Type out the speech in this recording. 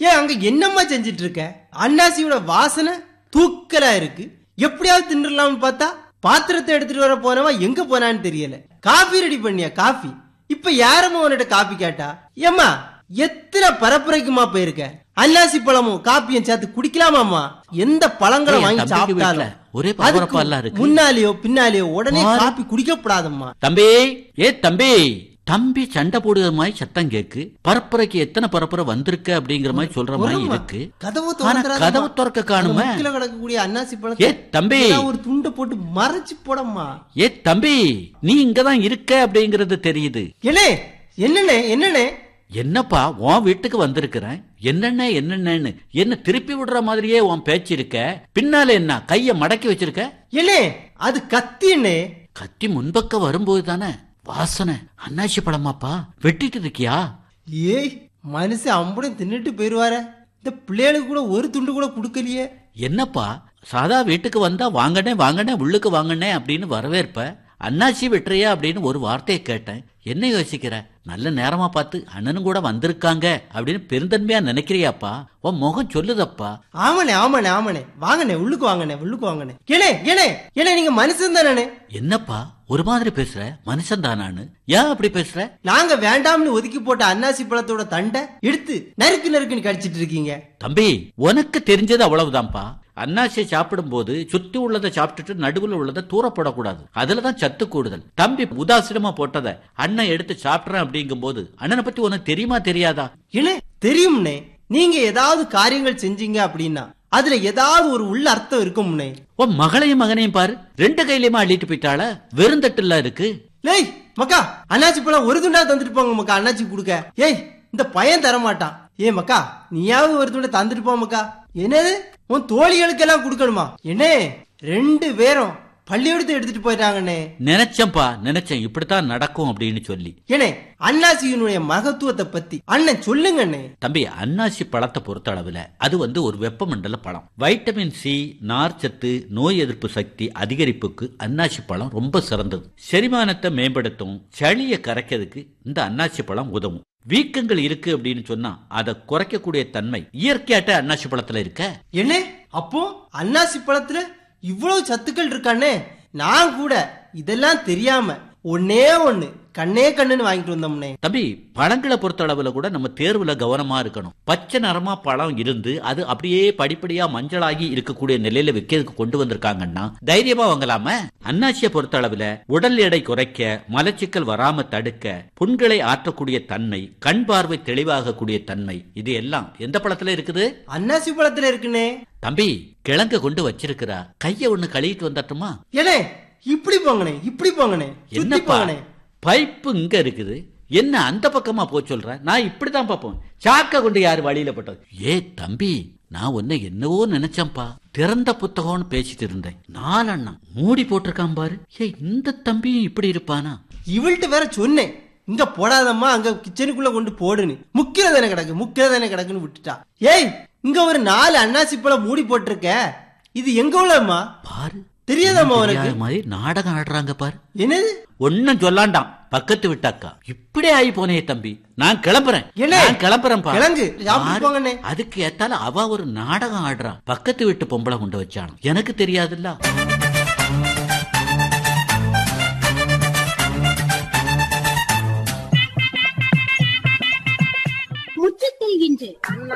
ஏன் அங்க என்னம்மா செஞ்சிட்டு இருக்க அன்னாசியோட வாசனை தூக்கலா இருக்கு எப்படியாவது தின்னுடலாம்னு பார்த்தா பாத்திரத்தை எடுத்துட்டு வர போனவா எங்க போனான்னு தெரியல காஃபி ரெடி பண்ணியா காஃபி இப்ப யாரம்மா உன்கிட்ட காஃபி கேட்டா ஏம்மா எத்தனை பரப்புரைக்குமா போயிருக்க அன்னாசி பழமும் காப்பியும் சேர்த்து குடிக்கலாமாம்மா எந்த பழங்களை ஏய், என் வாங்கி தம்பிக்கு வீட்ல சாப்பிட்டாலும் ஒரே அதுக்கு பரபரப்பா இருக்கு. முன்னாலேயோ பின்னாலேயோ உடனே பாரு. காப்பி குடிக்கப்படாதம்மா தம்பி ஏ தம்பி தம்பி சண்டை போடுற மாதிரி சத்தம் கேக்கு பரப்புரைக்கு எத்தனை பரப்புரை வந்திருக்க அப்படிங்கிற மாதிரி சொல்ற மாதிரி ஒரும்மா, இருக்கு கதவு ஆனா திறந்துடாதம்மா. கதவு திறக்க காணுமே அந்த முக்கில கிடக்கக்கூடிய அன்னாசி ஏ பழத்தை தம்பி ஏதாவது ஒரு துண்டை போட்டு மறைச்சு போடம்மா ஏ தம்பி நீ இங்கதான் இருக்க அப்படிங்கறது தெரியுது என்னே என்னண்ணே என்னண்ணே என்னப்பா உன் வீட்டுக்கு வந்திருக்கிறேன் என்னென்ன என்னென்னு என்ன திருப்பி விடுற மாதிரியே உன் பேச்சு இருக்க பின்னால என்ன கைய மடக்கி வச்சிருக்க என்னே அது கத்தி அண்ணே கத்தி முன்பக்கம் வரும்போது தானே வாசனை அன்னாசி பழமாப்பா வெட்டிட்டு இருக்கியா ஏய் மனுஷன் அம்புடன் தின்னுட்டு போயிருவார இந்த பிள்ளைகளுக்கு கூட ஒரு துண்டு கூட கொடுக்கலையே என்னப்பா சாதா வீட்டுக்கு வந்தா வாங்கனே வாங்கனே உள்ளுக்கு வாங்கனே அப்படின்னு வரவேற்ப அண்ணாச்சி வெட்டுறியா அப்படின்னு ஒரு வார்த்தையை கேட்டேன் என்ன யோசிக்கிற நல்ல நேரமா பார்த்து அண்ணனும் கூட வந்திருக்காங்க அப்படின்னு பெருந்தன்மையா நினைக்கிறியாப்பா உன் முகம் சொல்லுதப்பா ஆமாண்ணே ஆமாண்ணே ஆமாண்ணே வாங்கண்ணே உள்ளுக்கு வாங்கண்ணே உள்ளுக்கு வாங்கண்ணே ஏனே ஏனே ஏனே நீங்க மனுஷன் தானே என்னப்பா ஒரு மாதிரி பேசுற மனுஷன் தானான்னு ஏன் அப்படி பேசுற நாங்க வேண்டாம்னு ஒதுக்கி போட்ட அன்னாசி பழத்தோட தண்டை எடுத்து நறுக்கு நறுக்குன்னு கடிச்சிட்டு இருக்கீங்க தம்பி உனக்கு தெரிஞ்சது அவ்வளவுதான்ப்பா அன்னாசியை சாப்பிடும்போது சுத்தி உள்ளதை சாப்பிட்டுட்டு நடுவுல உள்ளதை தூரப்படக்கூடாது அதுலதான் சத்து கூடுதல் தம்பி உதாசீனமா போட்டத அண்ணன் எடுத்து சாப்பிட்றேன் அப்படிங்கும்போது அண்ணனை பத்தி உனக்கு தெரியுமா தெரியாதா என்ன தெரியும்னே நீங்க ஏதாவது காரியங்கள் செஞ்சீங்க அப்படின்னா அதுல ஏதாவது ஒரு உள்ள அர்த்தம் இருக்கும்னே உன் மகளையும் மகனையும் பாரு ரெண்டு கையிலயுமா அள்ளிட்டு போயிட்டாள வெறுந்தட்டுல இருக்கு லேய் மக்கா அண்ணாச்சி பழம் ஒரு துண்டா தந்துட்டு போங்க மக்கா அண்ணாச்சி கொடுக்க ஏய் இந்த பையன் தர மாட்டான் ஏ மக்கா நீயாவது ஒரு துண்டை தந்துட்டு போ மக்கா என்னது உன் தோழிகளுக்கெல்லாம் கொடுக்கணுமா என்னே ரெண்டு பேரும் பள்ளியோடத்தை எடுத்துட்டு போயிட்டாங்கண்ணே நினைச்சேன்பா நினைச்சேன் இப்படித்தான் நடக்கும் அப்படின்னு சொல்லி ஏனே அன்னாசியினுடைய மகத்துவத்தை பத்தி அண்ணன் சொல்லுங்கண்ணே தம்பி அன்னாசி பழத்தை பொறுத்த அளவுல அது வந்து ஒரு வெப்பமண்டல பழம் வைட்டமின் சி நார்ச்சத்து நோய் எதிர்ப்பு சக்தி அதிகரிப்புக்கு அன்னாசி பழம் ரொம்ப சிறந்தது செரிமானத்தை மேம்படுத்தும் சளியை கரைக்கிறதுக்கு இந்த அன்னாசி பழம் உதவும் வீக்கங்கள் இருக்கு அப்படின்னு சொன்னா அதை குறைக்கக்கூடிய தன்மை இயற்கையாட்ட அன்னாசி பழத்துல இருக்க என்ன அப்போ அன்னாசி பழத்துல இவ்வளவு சத்துக்கள் இருக்கானே நான் கூட இதெல்லாம் தெரியாம ஒன்னே ஒண்ணு கண்ணே கண்ணுன்னு வாங்கிட்டு வந்தோம்னே தம்பி பழங்களை பொறுத்த அளவுல கூட நம்ம தேர்வுல கவனமா இருக்கணும் பச்சை நிறமா பழம் இருந்து அது அப்படியே படிப்படியா மஞ்சளாகி இருக்கக்கூடிய நிலையில விற்கிறதுக்கு கொண்டு வந்திருக்காங்கன்னா தைரியமா வாங்கலாம அன்னாசியை பொறுத்த அளவுல உடல் எடை குறைக்க மலச்சிக்கல் வராம தடுக்க புண்களை ஆற்றக்கூடிய தன்மை கண் பார்வை தெளிவாகக்கூடிய தன்மை இது எல்லாம் எந்த பழத்துல இருக்குது அன்னாசி பழத்துல இருக்குனே தம்பி கிழங்க கொண்டு வச்சிருக்கிறா கைய ஒண்ணு கழுவிட்டு வந்துட்டுமா ஏனே இப்படி போங்கண்ணே இப்படி போங்கண்ணே சுத்தி என்னப்பா போங்கண்ணே பைப்பு இங்க இருக்குது என்ன அந்த பக்கமா போ சொல்ற நான் இப்படிதான் பார்ப்போம் சாக்க கொண்டு யாரு வழியில போட்டது ஏ தம்பி நான் உன்னை என்னவோ நினைச்சேன்பா திறந்த புத்தகம்னு பேசிட்டு இருந்தேன் நாலண்ணா மூடி போட்டிருக்கான் பாரு ஏ இந்த தம்பியும் இப்படி இருப்பானா இவள்கிட்ட வேற சொன்னேன் இங்க போடாதம்மா அங்க கிச்சனுக்குள்ள கொண்டு போடுன்னு முக்கியதானே கிடக்கு முக்கியதானே கிடக்குன்னு விட்டுட்டா ஏய் இங்க ஒரு நாலு அன்னாசி பழம் மூடி போட்டிருக்க இது எங்க உள்ளம்மா பாரு தெரியாதாம்மா உனக்கு தெரியாத மாதிரி நாடகம் ஆடுறாங்க பாரு என்னது ஒன்னும் சொல்லாண்டாம் பக்கத்து விட்டாக்கா இப்படி ஆகி போனே தம்பி நான் கிளம்புறேன் என்ன? நான் கிளம்புறேன் கிளங்கு, சாப்பிட்டு போங்கண்ணே. அதுக்கு ஏத்தால அவ ஒரு நாடகம் ஆடுறா பக்கத்து வீட்டு பொம்பளை கொண்டு வச்சானு எனக்கு தெரியாதுல்ல முற்றத்தில் இன்று